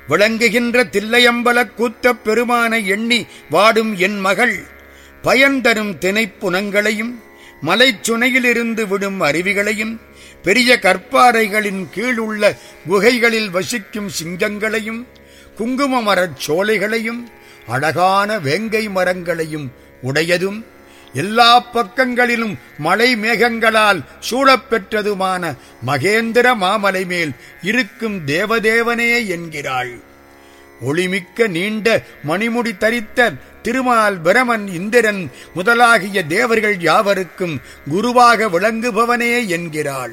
விளங்குகின்ற தில்லையம்பலக் கூத்தப் பெருமானை எண்ணி வாடும் என் மகள் பயன் தரும் திணைப்புனங்களையும் மலைச்சுனையிலிருந்து விடும் அருவிகளையும் பெரிய கற்பாறைகளின் கீழ் உள்ள குகைகளில் வசிக்கும் சிங்கங்களையும் குங்கும மரச் சோலைகளையும் அழகான வேங்கை மரங்களையும் உடையதும் எல்லா பக்கங்களிலும் மலை மேகங்களால் சூழப்பெற்றதுமான மகேந்திர மாமலை மேல் இருக்கும் தேவதேவனே என்கிறாள் ஒளிமிக்க நீண்ட மணிமுடி தரித்த திருமால் பிரமன் இந்திரன் முதலாகிய தேவர்கள் யாவருக்கும் குருவாக விளங்குபவனே என்கிறாள்